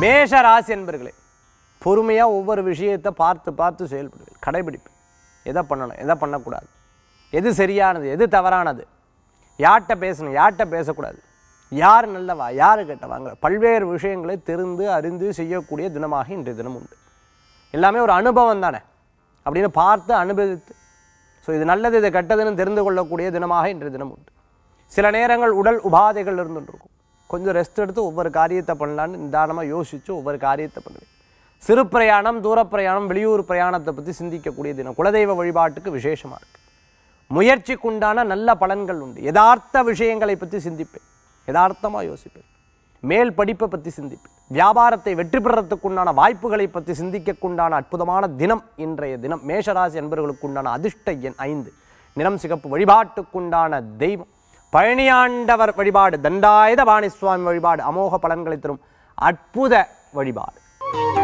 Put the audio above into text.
மேஷ ராசி என்பர்களே பொறுமையாக ஒவ்வொரு விஷயத்தை பார்த்து பார்த்து செயல்படுவேன் கடைபிடிப்பேன் எதை பண்ணணும் எதை பண்ணக்கூடாது எது சரியானது எது தவறானது யார்கிட்ட பேசணும் யார்கிட்ட பேசக்கூடாது யார் நல்லவா யார் கெட்டவாங்க பல்வேறு விஷயங்களை தெரிந்து அறிந்து செய்யக்கூடிய தினமாக இன்றைய தினம் உண்டு எல்லாமே ஒரு அனுபவம் தானே அப்படின்னு பார்த்து அனுபவித்து ஸோ இது நல்லது இது கெட்டதுன்னு தெரிந்து கொள்ளக்கூடிய தினமாக இன்றைய தினம் உண்டு சில நேரங்கள் உடல் உபாதைகள் இருந்துருக்கும் கொஞ்சம் ரெஸ்ட் எடுத்து ஒவ்வொரு காரியத்தை பண்ணலான்னு நிதானமாக யோசித்து ஒவ்வொரு காரியத்தை பண்ணுவேன் சிறு பிரயாணம் தூர பிரயாணம் வெளியூர் பிரயாணத்தை பற்றி சிந்திக்கக்கூடிய தினம் குலதெய்வ வழிபாட்டுக்கு விசேஷமாக இருக்குது முயற்சிக்குண்டான நல்ல பலன்கள் உண்டு யதார்த்த விஷயங்களை பற்றி சிந்திப்பேன் யதார்த்தமாக யோசிப்பேன் மேல் படிப்பை பற்றி சிந்திப்பேன் வியாபாரத்தை வெற்றி பெறத்துக்குண்டான வாய்ப்புகளை பற்றி சிந்திக்கக்குண்டான அற்புதமான தினம் இன்றைய தினம் மேஷராசி என்பவர்களுக்குண்டான அதிர்ஷ்ட எண் ஐந்து நிறம் சிகப்பு வழிபாட்டுக்குண்டான தெய்வம் பழனியாண்டவர் வழிபாடு தண்டாயுத பாணி சுவாமி வழிபாடு அமோக பலன்களை தரும் அற்புத வழிபாடு